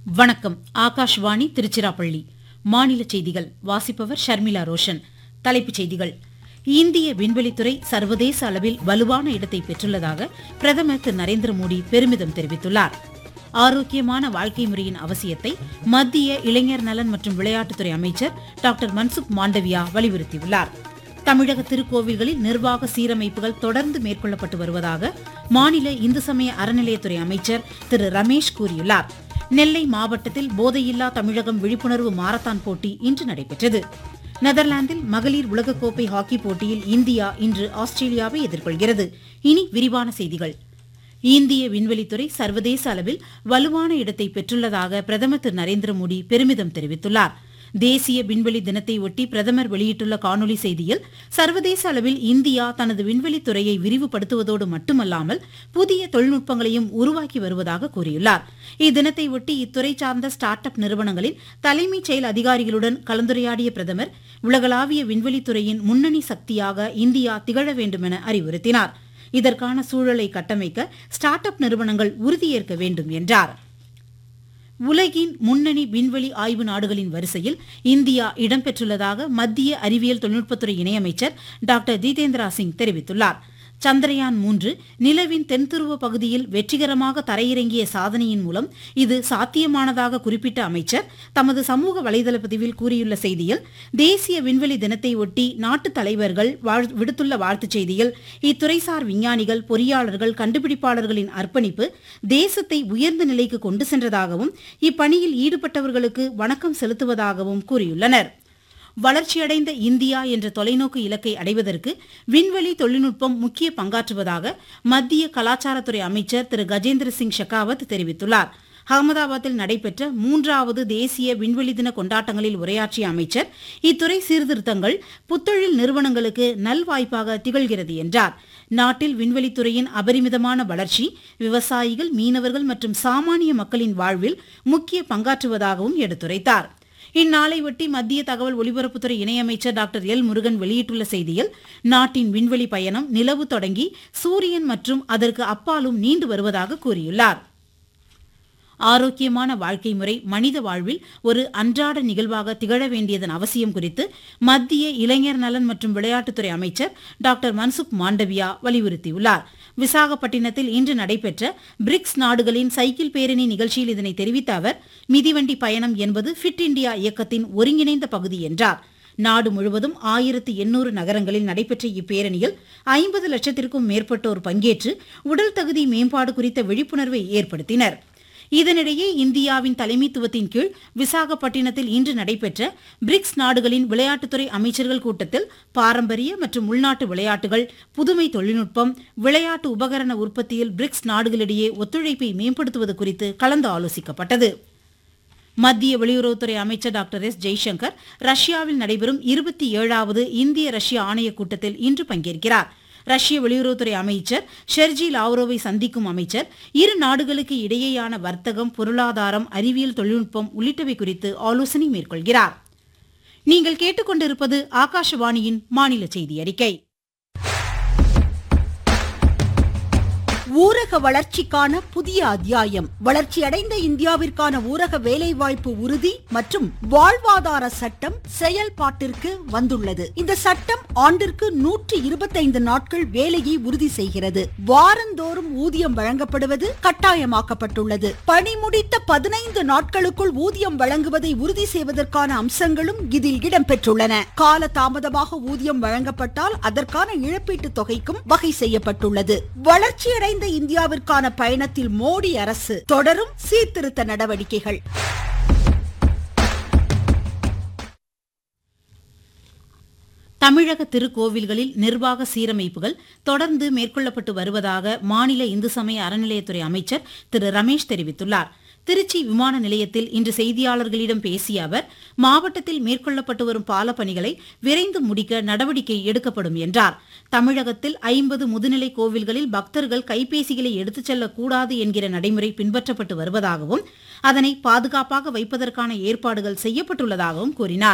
வணக்கம் ஆகாஷ்வாணி திருச்சிராப்பள்ளி மாநில செய்திகள் வாசிப்பவர் ஷர்மிளா ரோஷன் தலைப்புச் செய்திகள் இந்திய விண்வெளித்துறை சர்வதேச அளவில் வலுவான இடத்தை பெற்றுள்ளதாக பிரதமர் திரு நரேந்திர மோடி பெருமிதம் தெரிவித்துள்ளார் ஆரோக்கியமான வாழ்க்கை முறையின் அவசியத்தை மத்திய இளைஞர் நலன் மற்றும் விளையாட்டுத்துறை அமைச்சர் டாக்டர் மன்சுக் மாண்டவியா வலியுறுத்தியுள்ளார் தமிழக திருக்கோவில்களில் நிர்வாக சீரமைப்புகள் தொடர்ந்து மேற்கொள்ளப்பட்டு வருவதாக மாநில இந்து சமய அறநிலையத்துறை அமைச்சர் திரு ரமேஷ் கூறியுள்ளார் நெல்லை மாவட்டத்தில் போதையில்லா தமிழகம் விழிப்புணர்வு மாரத்தான் போட்டி இன்று நடைபெற்றது நெதர்லாந்தில் மகளிர் உலகக்கோப்பை ஹாக்கி போட்டியில் இந்தியா இன்று ஆஸ்திரேலியாவை எதிர்கொள்கிறது இனி விரிவான செய்திகள் இந்திய விண்வெளித்துறை சர்வதேச அளவில் வலுவான இடத்தை பெற்றுள்ளதாக பிரதமர் திரு நரேந்திர மோடி பெருமிதம் தெரிவித்துள்ளார் தேசிய விண்வெளி தினத்தை ஒட்டி பிரதமர் வெளியிட்டுள்ள காணொலி செய்தியில் சர்வதேச அளவில் இந்தியா தனது விண்வெளித்துறையை விரிவுபடுத்துவதோடு மட்டுமல்லாமல் புதிய தொழில்நுட்பங்களையும் உருவாக்கி வருவதாக கூறியுள்ளார் இத்தினத்தை ஒட்டி இத்துறை சார்ந்த ஸ்டார்ட் அப் நிறுவனங்களின் தலைமைச் செயல் அதிகாரிகளுடன் கலந்துரையாடிய பிரதமர் உலகளாவிய விண்வெளித்துறையின் முன்னணி சக்தியாக இந்தியா திகழ வேண்டுமென அறிவுறுத்தினார் இதற்கான சூழலை கட்டமைக்க ஸ்டார்ட் அப் நிறுவனங்கள் உறுதியேற்க வேண்டும் என்றார் உலகின் முன்னணி விண்வெளி ஆய்வு நாடுகளின் வரிசையில் இந்தியா இடம்பெற்றுள்ளதாக மத்திய அறிவியல் தொழில்நுட்பத்துறை இணையமைச்சர் டாக்டர் ஜிதேந்திரா சிங் தெரிவித்துள்ளார் சந்திரயான் மூன்று நிலவின் தென்துருவ பகுதியில் வெற்றிகரமாக தரையிறங்கிய சாதனையின் மூலம் இது சாத்தியமானதாக குறிப்பிட்ட அமைச்சர் தமது சமூக வலைதள பதிவில் கூறியுள்ள செய்தியில் தேசிய விண்வெளி தினத்தை ஒட்டி நாட்டு தலைவர்கள் விடுத்துள்ள வாழ்த்துச் செய்தியில் இத்துறைசார் விஞ்ஞானிகள் பொறியாளர்கள் கண்டுபிடிப்பாளர்களின் அர்ப்பணிப்பு தேசத்தை உயர்ந்த நிலைக்கு கொண்டு சென்றதாகவும் இப்பணியில் ஈடுபட்டவர்களுக்கு வணக்கம் செலுத்துவதாகவும் கூறியுள்ளனா் வளர்ச்சியடைந்த இந்தியா என்ற தொலைநோக்கு இலக்கை அடைவதற்கு விண்வெளி தொழில்நுட்பம் முக்கிய பங்காற்றுவதாக மத்திய கலாச்சாரத்துறை அமைச்சர் திரு கஜேந்திர சிங் ஷெகாவத் தெரிவித்துள்ளார் அகமதாபாத்தில் நடைபெற்ற மூன்றாவது தேசிய விண்வெளி தின கொண்டாட்டங்களில் உரையாற்றிய அமைச்சர் இத்துறை சீர்திருத்தங்கள் புத்தொழில் நிறுவனங்களுக்கு நல்வாய்ப்பாக திகழ்கிறது என்றார் நாட்டில் விண்வெளித்துறையின் அபரிமிதமான வளர்ச்சி விவசாயிகள் மீனவர்கள் மற்றும் சாமானிய மக்களின் வாழ்வில் முக்கிய பங்காற்றுவதாகவும் எடுத்துரைத்தாா் இந்நாளையொட்டி மத்திய தகவல் ஒலிபரப்புத்துறை இணையமைச்சர் டாக்டர் எல் முருகன் வெளியிட்டுள்ள செய்தியில் நாட்டின் விண்வெளி பயணம் நிலவு தொடங்கி சூரியன் மற்றும் அதற்கு அப்பாலும் நீண்டு வருவதாக கூறியுள்ளார் ஆரோக்கியமான வாழ்க்கை முறை மனித வாழ்வில் ஒரு அன்றாட நிகழ்வாக திகழ வேண்டியதன் அவசியம் குறித்து மத்திய இளைஞர் நலன் மற்றும் விளையாட்டுத்துறை அமைச்சர் டாக்டர் மன்சுக் மாண்டவியா வலியுறுத்தியுள்ளார் விசாகப்பட்டினத்தில் இன்று நடைபெற்ற பிரிக்ஸ் நாடுகளின் சைக்கிள் பேரணி நிகழ்ச்சியில் இதனை தெரிவித்த அவர் மிதிவண்டி பயணம் என்பது ஃபிட் இண்டியா இயக்கத்தின் ஒருங்கிணைந்த பகுதி என்றார் நாடு முழுவதும் ஆயிரத்து எண்ணூறு நகரங்களில் நடைபெற்ற இப்பேரணியில் ஐம்பது லட்சத்திற்கும் மேற்பட்டோர் பங்கேற்று உடல் தகுதி மேம்பாடு குறித்த விழிப்புணர்வை ஏற்படுத்தினர் இதனிடையே இந்தியாவின் தலைமைத்துவத்தின் கீழ் விசாகப்பட்டினத்தில் இன்று நடைபெற்ற பிரிக்ஸ் நாடுகளின் விளையாட்டுத்துறை அமைச்சர்கள் கூட்டத்தில் பாரம்பரிய மற்றும் உள்நாட்டு விளையாட்டுகள் புதுமை தொழில்நுட்பம் விளையாட்டு உபகரண உற்பத்தியில் பிரிக்ஸ் நாடுகளிடையே ஒத்துழைப்பை மேம்படுத்துவது குறித்து கலந்து ஆலோசிக்கப்பட்டது மத்திய வெளியுறவுத்துறை அமைச்சர் டாக்டர் எஸ் ஜெய்சங்கர் ரஷ்யாவில் நடைபெறும் இருபத்தி ஏழாவது இந்திய ரஷ்ய ஆணையக் கூட்டத்தில் இன்று பங்கேற்கிறார் ரஷ்ய வெளியுறவுத்துறை அமைச்சர் ஷெர்ஜி லாவ்ரோவை சந்திக்கும் அமைச்சர் இரு நாடுகளுக்கு இடையேயான வர்த்தகம் பொருளாதாரம் அறிவியல் தொழில்நுட்பம் உள்ளிட்டவை குறித்து ஆலோசனை மேற்கொள்கிறார் நீங்கள் கேட்டுக்கொண்டிருப்பது ஆகாஷவாணியின் மாநில செய்தி அறிக்கை ஊரக வளர்ச்சிக்கான புதிய அத்தியாயம் வளர்ச்சியடைந்த இந்தியாவிற்கான ஊரக வேலைவாய்ப்பு உறுதி மற்றும் வாழ்வாதார சட்டம் செயல்பாட்டிற்கு வந்துள்ளது இந்த சட்டம் ஆண்டிற்கு நூற்றி இருபத்தைந்து நாட்கள் வேலையை உறுதி செய்கிறது வாரந்தோறும் ஊதியம் வழங்கப்படுவது கட்டாயமாக்கப்பட்டுள்ளது பணி முடித்த பதினைந்து நாட்களுக்குள் ஊதியம் வழங்குவதை உறுதி செய்வதற்கான அம்சங்களும் இதில் இடம்பெற்றுள்ளன கால தாமதமாக ஊதியம் வழங்கப்பட்டால் அதற்கான இழப்பீட்டு தொகைக்கும் வகை செய்யப்பட்டுள்ளது வளர்ச்சியடைந்த வளர்ந்த இந்தியாவிற்கான பயணத்தில் மோடி அரசு தொடரும் சீர்திருத்த நடவடிக்கைகள் தமிழக திருக்கோவில்களில் நிர்வாக சீரமைப்புகள் தொடர்ந்து மேற்கொள்ளப்பட்டு வருவதாக மாநில இந்து சமய அறநிலையத்துறை அமைச்சர் திரு ரமேஷ் தெரிவித்துள்ளார் திருச்சி விமான நிலையத்தில் இன்று செய்தியாளர்களிடம் பேசிய அவர் மாவட்டத்தில் மேற்கொள்ளப்பட்டு வரும் பாலப்பணிகளை விரைந்து முடிக்க நடவடிக்கை எடுக்கப்படும் என்றார் தமிழகத்தில் ஐம்பது முதுநிலை கோவில்களில் பக்தர்கள் கைபேசிகளை எடுத்துச் செல்லக்கூடாது என்கிற நடைமுறை பின்பற்றப்பட்டு வருவதாகவும் அதனை பாதுகாப்பாக வைப்பதற்கான ஏற்பாடுகள் செய்யப்பட்டுள்ளதாகவும் கூறினார்